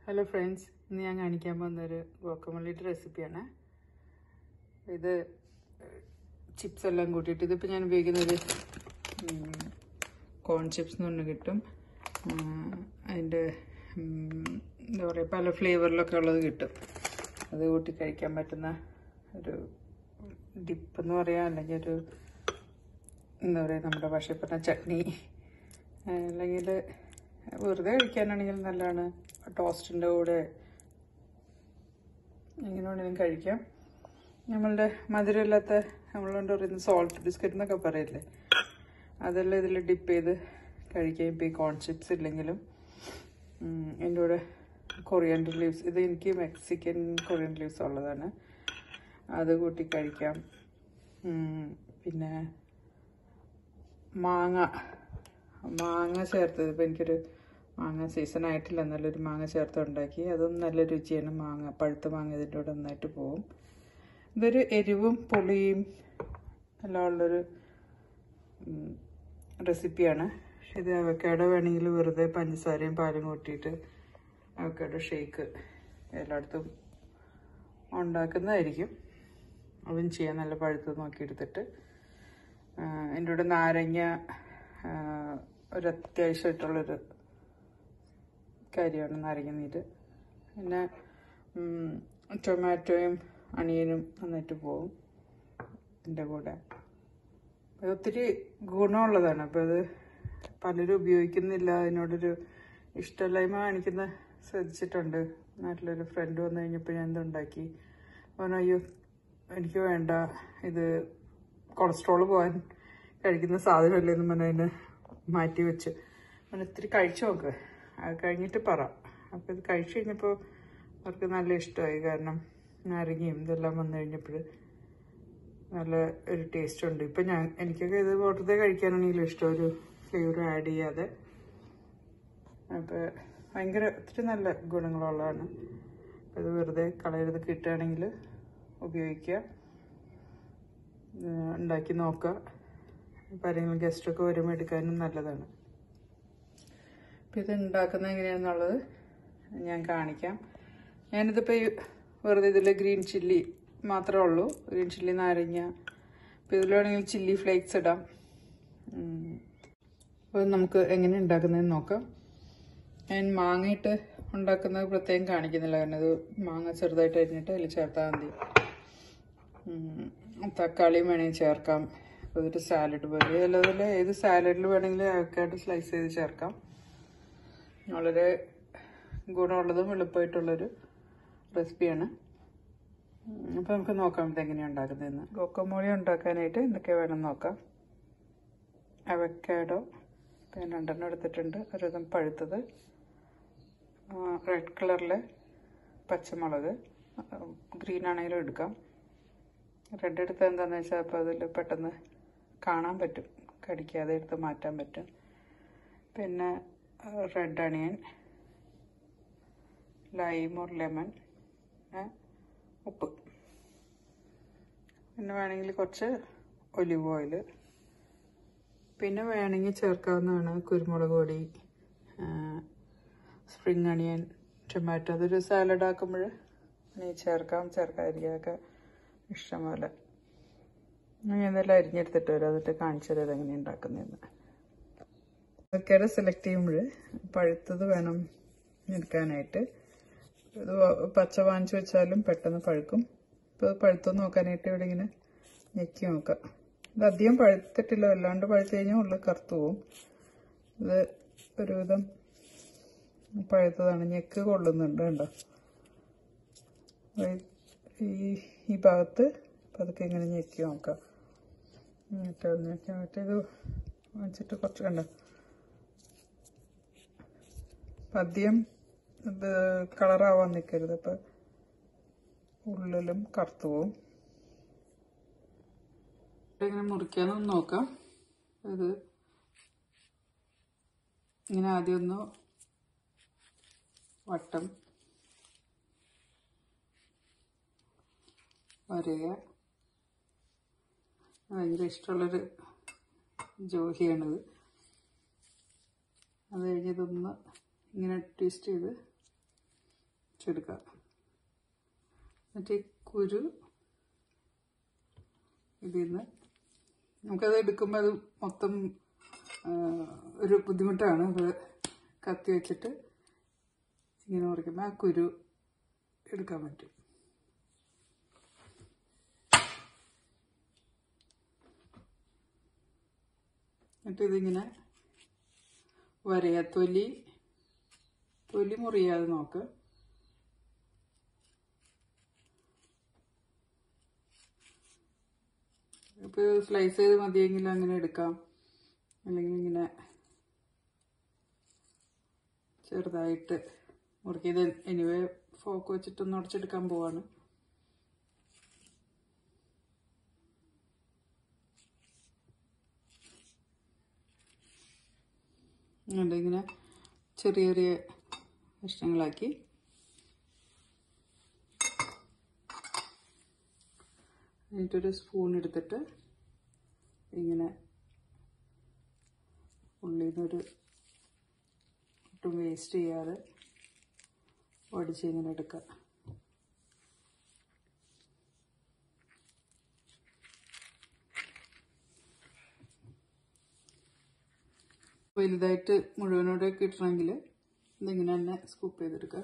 Hello friends ഇന്ന് ഞാൻ കാണിക്കാൻ പോകുന്നൊരു ഗോക്കമല്ലിയുടെ റെസിപ്പിയാണ് ഇത് ചിപ്സ് എല്ലാം കൂട്ടിയിട്ട് ഇതിപ്പോൾ ഞാൻ ഉപയോഗിക്കുന്നത് കോൺ ചിപ്സ് എന്ന് പറഞ്ഞ് കിട്ടും ഉം, അതിൻ്റെ ഉം, എന്താ പറയുക പല ഫ്ലേവറിലൊക്കെ ഉള്ളത് കിട്ടും അത് കൂട്ടി കഴിക്കാൻ പറ്റുന്ന ഒരു ഡിപ്പ് എന്ന് പറയാം അല്ലെങ്കിൽ ഒരു എന്താ പറയുക നമ്മുടെ ഭാഷയിൽ പറഞ്ഞ ചട്നി അല്ലെങ്കിൽ വെറുതെ കഴിക്കാനാണെങ്കിൽ നല്ലതാണ് ടോസ്റ്റിൻ്റെ കൂടെ എങ്ങനെ വേണമെങ്കിലും കഴിക്കാം നമ്മളുടെ മധുരമില്ലാത്ത നമ്മളെന്താ പറയുന്നത് സോൾട്ട് ബിസ്ക്കറ്റ് എന്നൊക്കെ പറയില്ലേ അതെല്ലാം ഇതിൽ ഡിപ്പ് ചെയ്ത് കഴിക്കാം ഇപ്പോൾ ഈ കോൺ ചിപ്സ് ഇല്ലെങ്കിലും ഉം, എൻ്റെ കൂടെ കൊറിയൻഡർ ലീവ്സ് ഇത് എനിക്ക് മെക്സിക്കൻ കൊറിയൻ ലീവ്സ് ഉള്ളതാണ് അത് കൂട്ടി കഴിക്കാം ഉം, പിന്നെ മാങ്ങ മാങ്ങ ചേർത്തത് ഇപ്പം എനിക്കൊരു മാങ്ങ സീസൺ ആയിട്ടില്ല നല്ലൊരു മാങ്ങ ചേർത്ത് ഉണ്ടാക്കി അതും നല്ല രുചിയാണ് മാങ്ങ പഴുത്ത മാങ്ങ ഇതിൻ്റെ കൂടെ നന്നായിട്ട് പോവും ഇതൊരു എരിവും പുളിയും എല്ലാം ഉള്ളൊരു ഉം, റെസിപ്പിയാണ് ഇത് അവക്കാടോ വേണമെങ്കിൽ വെറുതെ പഞ്ചസാരയും പാലും കൂട്ടിയിട്ട് അവക്കാടോ ഷേക്ക് എല്ലായിടത്തും ഉണ്ടാക്കുന്നതായിരിക്കും അതും ചെയ്യാൻ നല്ല പഴുത്ത് നോക്കിയെടുത്തിട്ട് എൻ്റെ കൂടെ നാരങ്ങ ആ, ഒരു അത്യാവശ്യമായിട്ടുള്ളൊരു കാര്യമാണ് നാരങ്ങ നീര് പിന്നെ ഉം, ടൊമാറ്റോയും അണിയനും നന്നായിട്ട് പോകും എൻ്റെ കൂടെ അത് ഒത്തിരി ഗുണമുള്ളതാണ് അപ്പോൾ അത് പലരും ഉപയോഗിക്കുന്നില്ല അതിനോടൊരു ഇഷ്ടമില്ലായ്മ കാണിക്കുന്ന ശ്രദ്ധിച്ചിട്ടുണ്ട് നാട്ടിലൊരു ഫ്രണ്ട് വന്നു കഴിഞ്ഞപ്പോൾ ഞാൻ ഇതുണ്ടാക്കി പറഞ്ഞു അയ്യോ എനിക്ക് വേണ്ട ഇത് കൊളസ്ട്രോൾ പോകാൻ കഴിക്കുന്ന സാധനമല്ലേ എന്ന് പറഞ്ഞ് അതിനെ മാറ്റി വെച്ച് അങ്ങനെ ഇത്തിരി കഴിച്ചു നോക്ക് അത് കഴിഞ്ഞിട്ട് പറ അപ്പോൾ ഇത് കഴിച്ചു കഴിഞ്ഞപ്പോൾ അവർക്ക് നല്ല ഇഷ്ടമായി കാരണം നാരങ്ങയും ഇതെല്ലാം വന്നു കഴിഞ്ഞപ്പോൾ നല്ല ഒരു ടേസ്റ്റ് ഉണ്ട് ഇപ്പം ഞാൻ എനിക്കൊക്കെ ഇത് വെറുതെ കഴിക്കാനാണെങ്കിലും ഇഷ്ടം ഒരു ഫ്ലേവർ ആഡ് ചെയ്യാതെ അപ്പോൾ ഭയങ്കര ഒത്തിരി നല്ല ഗുണങ്ങളുള്ളതാണ് അപ്പോൾ ഇത് വെറുതെ കളയരുത് കിട്ടുകയാണെങ്കിൽ ഉപയോഗിക്കുക ഏഹ് ഉണ്ടാക്കി നോക്കുക ഇപ്പം ആരെങ്കിലും ഗസ്റ്റൊക്കെ വരുമ്പോൾ എടുക്കാനും നല്ലതാണ് അപ്പം ഇത് ഉണ്ടാക്കുന്നത് എങ്ങനെയാണെന്നുള്ളത് ഞാൻ കാണിക്കാം ഞാനിതിപ്പോൾ ഈ വെറുതെ ഇതിൽ ഗ്രീൻ ചില്ലി മാത്രമേ ഉള്ളൂ ഗ്രീൻ ചില്ലി നാരങ്ങ അപ്പോൾ ഇതിൽ വേണമെങ്കിൽ ചില്ലി ഫ്ലേക്സ് ഇടാം ഉം. അപ്പോൾ നമുക്ക് എങ്ങനെ ഉണ്ടാക്കുന്നതെന്ന് നോക്കാം ഞാൻ മാങ്ങയിട്ട് ഉണ്ടാക്കുന്നത് പ്രത്യേകം കാണിക്കുന്നില്ല കാരണം ഇത് മാങ്ങ ചെറുതായിട്ട് അരിഞ്ഞിട്ട് അതിൽ ചേർത്താൽ മതി ഉം. തക്കാളിയും വേണമെങ്കിൽ ചേർക്കാം അപ്പോൾ ഇതൊരു സാലഡ് പോലെ അല്ലാതെ ഏത് സാലഡിൽ വേണമെങ്കിലും അവക്കായിട്ട് സ്ലൈസ് ചെയ്ത് ചേർക്കാം വളരെ ഗുണമുള്ളതും എളുപ്പമായിട്ടുള്ളൊരു റെസിപ്പിയാണ് അപ്പോൾ നമുക്ക് നോക്കാം ഇതെങ്ങനെയാണ് ഉണ്ടാക്കുന്നതെന്ന് ഗോക്കോമോളി ഉണ്ടാക്കാനായിട്ട് എന്തൊക്കെ വേണം നോക്കാം അവക്കാഡോ ഞാൻ രണ്ടെണ്ണം എടുത്തിട്ടുണ്ട് ഒരുവിധം പഴുത്തത് റെഡ് കളറിലെ പച്ചമുളക് ഗ്രീൻ ആണെങ്കിലും എടുക്കാം റെഡ് എടുത്ത് എന്താണെന്ന് വെച്ചാൽ അപ്പോൾ അതിൽ പെട്ടെന്ന് കാണാൻ പറ്റും കടിക്കാതെ എടുത്ത് മാറ്റാൻ പറ്റും പിന്നെ red onion lime or lemon ഉപ്പ് പിന്നെ വേണമെങ്കിൽ കുറച്ച് ഒലിവ് ഓയിൽ പിന്നെ വേണമെങ്കിൽ ചേർക്കാവുന്നതാണ് കുരുമുളക് പൊടി സ്പ്രിങ് അണിയൻ ടൊമാറ്റോ അതൊരു സാലഡ് ആക്കുമ്പോൾ നീ ചേർക്കാം ചേർക്കാതിരിക്കാതൊക്കെ ഇഷ്ടം പോലെ ഞാൻ ഇതെല്ലാം അരിഞ്ഞെടുത്തിട്ട് വരാം എന്നിട്ട് കാണിച്ചു തരാം എങ്ങനെയാണ് ഉണ്ടാക്കുന്നതെന്ന് അവക്കാഡോ സെലക്ട് ചെയ്യുമ്പോൾ പഴുത്തത് വേണം എടുക്കാനായിട്ട് ഇത് പച്ച വാങ്ങിച്ചു വെച്ചാലും പെട്ടെന്ന് പഴുക്കും ഇപ്പോൾ പഴുത്തത് നോക്കാനായിട്ട് ഇവിടെ ഇങ്ങനെ ഞെക്കി നോക്കാം ഇത് അധികം പഴുത്തിട്ടില്ല വല്ലാണ്ട് പഴുത്ത് കഴിഞ്ഞാൽ ഉള്ളിൽ കറുത്തു പോവും ഇത് ഒരുവിധം പഴുത്തതാണ് ഞെക്ക് കൊള്ളുന്നുണ്ട് കണ്ടോ ഈ ഈ ഭാഗത്ത് പതുക്കെ ഇങ്ങനെ ഞെക്കി നോക്കാം എന്നിട്ട് ഞെക്കി എന്നിട്ട് ഇത് വെച്ചിട്ട് കുറച്ച് കണ്ടോ പദ്യം ഇത് കളറാവാൻ നിൽക്കരുത് അപ്പം ഉള്ളിലും കറുത്തു പോവും ഇങ്ങനെ മുറിക്കാനൊന്ന് നോക്കാം ഇത് ഇങ്ങനെ ആദ്യം ഒന്ന് വട്ടം വരിക ഭയങ്കര ഇഷ്ടമുള്ളൊരു ജോലിയാണിത് അത് കഴിഞ്ഞ് ഇതൊന്ന് ഇങ്ങനെ ട്വിസ്റ്റ് ചെയ്ത് ഉടച്ചെടുക്കുക എന്നിട്ട് ഈ കുരു ഇതിൽ നിന്ന് നമുക്കത് എടുക്കുമ്പോൾ അത് മൊത്തം ആ, ഒരു ബുദ്ധിമുട്ടാണ് അത് കത്തി വെച്ചിട്ട് ഇങ്ങനെ മുറിക്കുമ്പോൾ ആ കുരു എടുക്കാൻ പറ്റും എന്നിട്ട് ഇതിങ്ങനെ വരയ തൊലി തൊലി മുറിയാതെ നോക്ക് ഇപ്പോൾ സ്ലൈസ് ചെയ്ത് മതിയെങ്കിൽ അങ്ങനെ എടുക്കാം അല്ലെങ്കിൽ ഇങ്ങനെ ചെറുതായിട്ട് മുറുക്കിയത് എനിവേ ഫോക്ക് വെച്ചിട്ടൊന്ന് ഉടച്ചെടുക്കാൻ പോവാണ് അതുകൊണ്ട് ഇങ്ങനെ ചെറിയ ചെറിയ കഷ്ണങ്ങളാക്കി എന്നിട്ടൊരു സ്പൂൺ എടുത്തിട്ട് ഇങ്ങനെ ഉള്ളിൽ നിന്നൊരു ഒട്ടും വേസ്റ്റ് ചെയ്യാതെ ഒടിച്ച് ഇങ്ങനെ എടുക്കുക വലുതായിട്ട് മുഴുവനോടെ കിട്ടണമെങ്കിൽ ഇതിങ്ങനെ തന്നെ സ്കൂപ്പ് ചെയ്തെടുക്കുക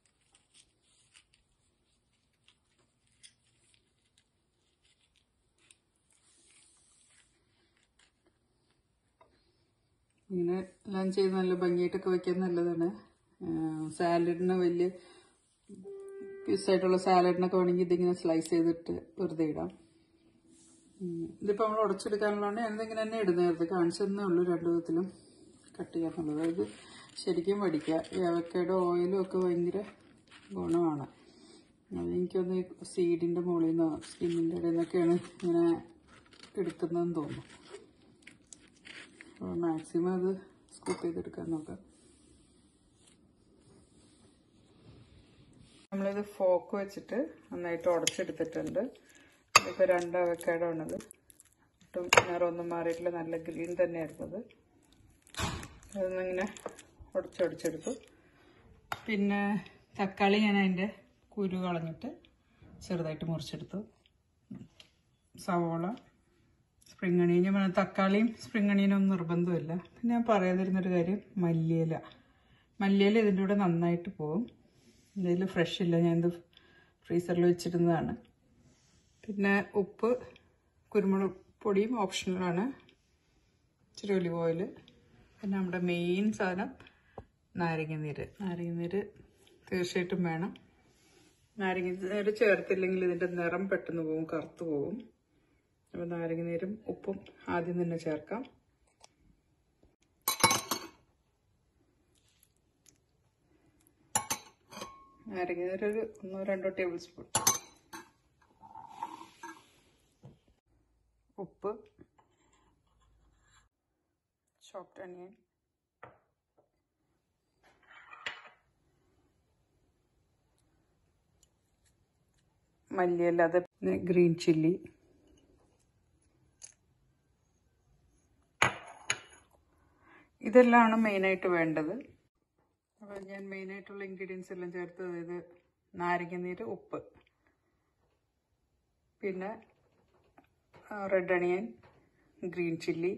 ഇങ്ങനെ എല്ലാം ചെയ്ത് നല്ല ഭംഗിയായിട്ടൊക്കെ വയ്ക്കാൻ നല്ലതാണ് സാലഡിന് വലിയ പീസായിട്ടുള്ള സാലഡിനൊക്കെ വേണമെങ്കിൽ ഇതിങ്ങനെ സ്ലൈസ് ചെയ്തിട്ട് വെറുതെ ഇടാം ഉം. ഇതിപ്പോൾ നമ്മൾ ഉടച്ചെടുക്കാനുള്ളതാണ് ഞാനിതിങ്ങനെ തന്നെ ഇടുന്നത് കാണിച്ചതന്നേ ഉള്ളൂ രണ്ടു വിധത്തിലും കട്ട് ചെയ്യാന്നുള്ളത് അതായത് ശരിക്കും പഠിക്കുക ഈ അവക്കയുടെ ഓയിലും ഒക്കെ ഭയങ്കര ഗുണമാണ് അത് എനിക്കൊന്ന് സീഡിൻ്റെ മുകളിൽ നിന്നോ സ്കിന്നിൻ്റെ ഇടയിൽ നിന്നൊക്കെയാണ് ഇങ്ങനെ എടുക്കുന്നതെന്ന് തോന്നുന്നു അപ്പോൾ മാക്സിമം അത് സ്കൂപ്പ് ചെയ്തെടുക്കാൻ നോക്കാം നമ്മളിത് ഫോക്ക് വെച്ചിട്ട് നന്നായിട്ട് ഉടച്ചെടുത്തിട്ടുണ്ട് ഇതിപ്പോൾ രണ്ട് അവക്കാടോ ആണത് ഒട്ടും നിറമൊന്നും മാറിയിട്ടില്ല നല്ല ഗ്രീൻ തന്നെയായിരുന്നു അത് അതൊന്നിങ്ങനെ ഉടച്ചൊടിച്ചെടുത്തു പിന്നെ തക്കാളി ഞാൻ അതിൻ്റെ കുരു കളഞ്ഞിട്ട് ചെറുതായിട്ട് മുറിച്ചെടുത്തു സവോള സ്പ്രിംഗ് അണിയൻ ഞാൻ പറഞ്ഞ തക്കാളിയും സ്പ്രിംഗ് അണിയനൊന്നും നിർബന്ധമില്ല പിന്നെ ഞാൻ പറയാതിരുന്നൊരു കാര്യം മല്ലിയില മല്ലിയില ഇതിൻ്റെ കൂടെ നന്നായിട്ട് പോകും ഇതിൽ ഫ്രഷ് ഇല്ല ഞാൻ ഇത് ഫ്രീസറിൽ വെച്ചിരുന്നതാണ് പിന്നെ ഉപ്പ് കുരുമുളക് പൊടിയും ഓപ്ഷണലാണ് ഇച്ചിരി ഒലിവ് ഓയിൽ പിന്നെ നമ്മുടെ മെയിൻ സാധനം നാരങ്ങ നാരങ്ങ തീർച്ചയായിട്ടും വേണം നാരങ്ങ ചേർത്തില്ലെങ്കിൽ ഇതിൻ്റെ നിറം പെട്ടെന്ന് പോകും കറുത്ത് പോകും അപ്പോൾ നാരങ്ങനീരും ഉപ്പും ആദ്യം തന്നെ ചേർക്കാം നാരങ്ങനീര് ഒരു ഒന്നോ രണ്ടോ ടേബിൾ സ്പൂൺ ഉപ്പ് ചോപ്ഡ് അനിയൻ മല്ലിയില അത് ഗ്രീൻ ചില്ലി ഇതെല്ലാമാണ് മെയിനായിട്ട് വേണ്ടത് അപ്പോൾ ഞാൻ മെയിനായിട്ടുള്ള ഇൻഗ്രീഡിയൻസ് എല്ലാം ചേർത്ത് അതായത് നാരങ്ങനീര് ഉപ്പ് പിന്നെ red onion green chilli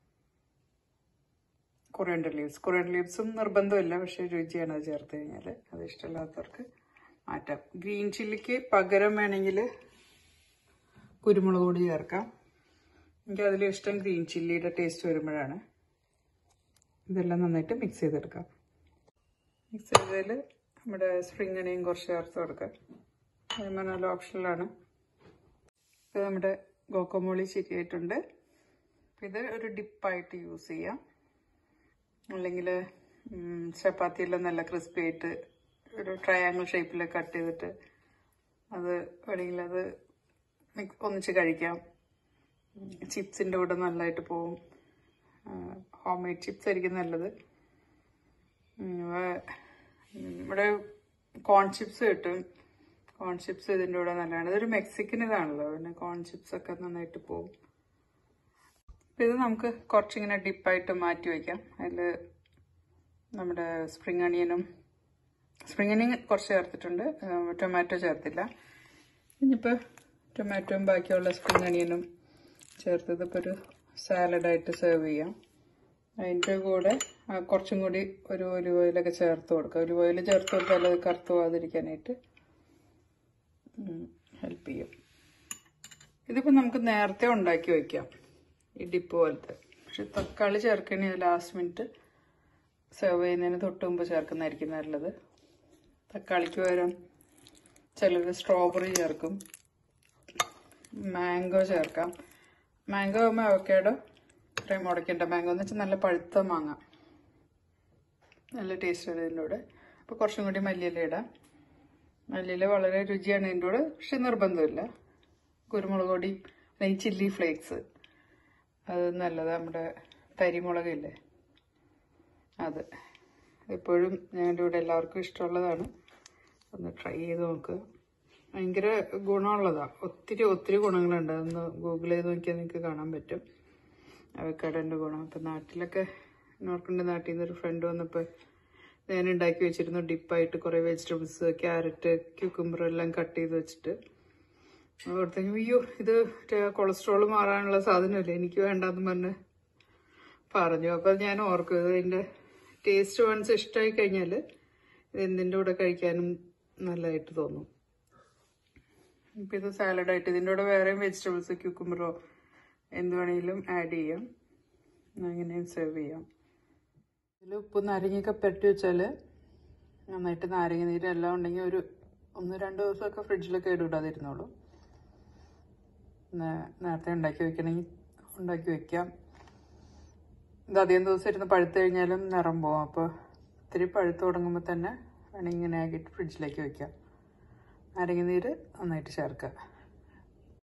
coriander leaves coriander ലീവ്സും നിർബന്ധമില്ല പക്ഷേ രുചിയാണ് അത് ചേർത്ത് കഴിഞ്ഞാൽ അത് ഇഷ്ടമില്ലാത്തവർക്ക് മാറ്റാം ഗ്രീൻ ചില്ലിക്ക് പകരം വേണമെങ്കിൽ കുരുമുളക് പൊടി ചേർക്കാം എനിക്ക് അതിൽ ഇഷ്ടം ഗ്രീൻ ചില്ലിയുടെ ടേസ്റ്റ് വരുമ്പോഴാണ് ഇതെല്ലാം നന്നായിട്ട് മിക്സ് ചെയ്തെടുക്കാം മിക്സ് ചെയ്തതിൽ നമ്മുടെ സ്പ്രിംഗ് അണിയും കുറച്ച് ചേർത്ത് കൊടുക്കാം അതുമ്പോൾ നല്ല ഓപ്ഷനിലാണ് ഇത് നമ്മുടെ ഗോക്കോമോളി ശരിയായിട്ടുണ്ട് അപ്പോൾ ഇത് ഒരു ഡിപ്പായിട്ട് യൂസ് ചെയ്യാം അല്ലെങ്കിൽ ചപ്പാത്തിയെല്ലാം നല്ല ക്രിസ്പി ആയിട്ട് ഒരു ട്രയാങ്കിൾ ഷേപ്പിൽ കട്ട് ചെയ്തിട്ട് അത് വേണമെങ്കിൽ അത് മിക്സ് ഒന്നിച്ച് കഴിക്കാം ചിപ്സിൻ്റെ കൂടെ നല്ലതായിട്ട് പോവും ഹോം മെയ്ഡ് ചിപ്സ് ആയിരിക്കും നല്ലത് ഉം, വേ- ഉം, ഇവിടെ കോൺ ചിപ്സ് കിട്ടും കോൺ ചിപ്സ് ഇതിൻ്റെ കൂടെ നല്ലതാണ് ഇതൊരു മെക്സിക്കൻ ഇതാണല്ലോ പിന്നെ കോൺ ചിപ്സ് ഒക്കെ നന്നായിട്ട് പോകും അപ്പം ഇത് നമുക്ക് കുറച്ചിങ്ങനെ ഡിപ്പായിട്ട് മാറ്റി വയ്ക്കാം അതിൽ നമ്മുടെ സ്പ്രിംഗ് അണിയനും സ്പ്രിംഗ് അനിയൻ കുറച്ച് ചേർത്തിട്ടുണ്ട് ടൊമാറ്റോ ചേർത്തില്ല ഇനിയിപ്പോൾ ടൊമാറ്റോയും ബാക്കിയുള്ള സ്പ്രിംഗ് അനിയനും ചേർത്തത് ഇപ്പോൾ ഒരു സാലഡായിട്ട് സെർവ് ചെയ്യാം അതിൻ്റെ കൂടെ ആ, കുറച്ചും കൂടി ഒരു ഒലിവ് ഓയിലൊക്കെ ചേർത്ത് കൊടുക്കുക ഒലിവ് ഓയിൽ ചേർത്ത് കൊടുത്താൽ അത് കറുത്ത് പോകാതിരിക്കാനായിട്ട് ഹെൽപ്പ് ചെയ്യും ഇതിപ്പോൾ നമുക്ക് നേരത്തെ ഉണ്ടാക്കി വയ്ക്കാം ഈ ഡിപ്പ് പോലത്തെ പക്ഷെ തക്കാളി ചേർക്കണേ ലാസ്റ്റ് മിനിറ്റ് സെർവ് ചെയ്യുന്നതിന് തൊട്ട് മുമ്പ് ചേർക്കുന്നതായിരിക്കും നല്ലത് തക്കാളിക്ക് പകരം ചിലർ സ്ട്രോബെറി ചേർക്കും മാംഗോ ചേർക്കാം മാംഗോ ആകുമ്പോൾ അവക്കേടോ ഇത്രയും മുടക്കേണ്ട മാംഗോ എന്ന് വെച്ചാൽ നല്ല പഴുത്ത മാങ്ങ നല്ല ടേസ്റ്റ് ആണ് ഇതിൻ്റെ കൂടെ അപ്പോൾ കുറച്ചും കൂടി മല്ലിയില ഇടാം മല്ലിയില വളരെ രുചിയാണ് ഇതിൻ്റെ കൂടെ പക്ഷെ നിർബന്ധമില്ല കുരുമുളക് പൊടി അല്ലെങ്കിൽ ചില്ലി ഫ്ലേക്സ് അത് നല്ലതാണ് നമ്മുടെ തരിമുളകില്ലേ അത് എപ്പോഴും ഞങ്ങളുടെ ഇവിടെ എല്ലാവർക്കും ഇഷ്ടമുള്ളതാണ് ഒന്ന് ട്രൈ ചെയ്ത് നോക്കുക ഭയങ്കര ഗുണമുള്ളതാണ് ഒത്തിരി ഒത്തിരി ഗുണങ്ങളുണ്ട് അതൊന്ന് ഗൂഗിൾ ചെയ്ത് നോക്കിയാൽ നിങ്ങൾക്ക് കാണാൻ പറ്റും അവക്കാടൻ്റെ ഗുണം ഇപ്പം നാട്ടിലൊക്കെ നോർക്കുണ്ട് നാട്ടിൽ നിന്ന് ഒരു ഫ്രണ്ട് വന്നപ്പോൾ ഞാൻ ഉണ്ടാക്കി വെച്ചിരുന്നു ഡിപ്പായിട്ട് കുറേ വെജിറ്റബിൾസ് ക്യാരറ്റ് ക്യൂക്കുംബർ എല്ലാം കട്ട് ചെയ്ത് വെച്ചിട്ട് അവിടുത്തേക്ക് അയ്യോ ഇത് കൊളസ്ട്രോൾ മാറാനുള്ള സാധനമല്ലേ എനിക്ക് വേണ്ടെന്ന് പറഞ്ഞ് പറഞ്ഞു അപ്പം ഞാൻ ഓർക്കും ഇത് അതിൻ്റെ ടേസ്റ്റ് വൺസ് ഇഷ്ടമായി കഴിഞ്ഞാൽ ഇത് എന്തിൻ്റെ കൂടെ കഴിക്കാനും നല്ലതായിട്ട് തോന്നും ഇപ്പം ഇത് സാലഡായിട്ട് ഇതിൻ്റെ കൂടെ വേറെയും വെജിറ്റബിൾസ് ക്യൂക്കുംബറോ എന്ത് വേണമെങ്കിലും ആഡ് ചെയ്യാം അങ്ങനെ സെർവ് ചെയ്യാം ഇതിൽ ഉപ്പ് നാരങ്ങയൊക്കെ പെരട്ടി വെച്ചാൽ നന്നായിട്ട് നാരങ്ങ നീര് എല്ലാം ഉണ്ടെങ്കിൽ ഒരു ഒന്ന് രണ്ട് ദിവസമൊക്കെ ഫ്രിഡ്ജിലൊക്കെ ഇടാതിരുന്നോളൂ നേ- നേരത്തെ ഉണ്ടാക്കി വെക്കണമെങ്കിൽ ഉണ്ടാക്കി വെക്കാം ഇത് അധികം ദിവസം ഇരുന്ന് പഴുത്ത് കഴിഞ്ഞാലും നിറം പോകും അപ്പോൾ ഇത്തിരി പഴുത്ത് തുടങ്ങുമ്പോൾ തന്നെ വേണമെങ്കിൽ ഇങ്ങനെ ആക്കിയിട്ട് ഫ്രിഡ്ജിലേക്ക് വെക്കാം നാരങ്ങ നീര് നന്നായിട്ട് ചേർക്കുക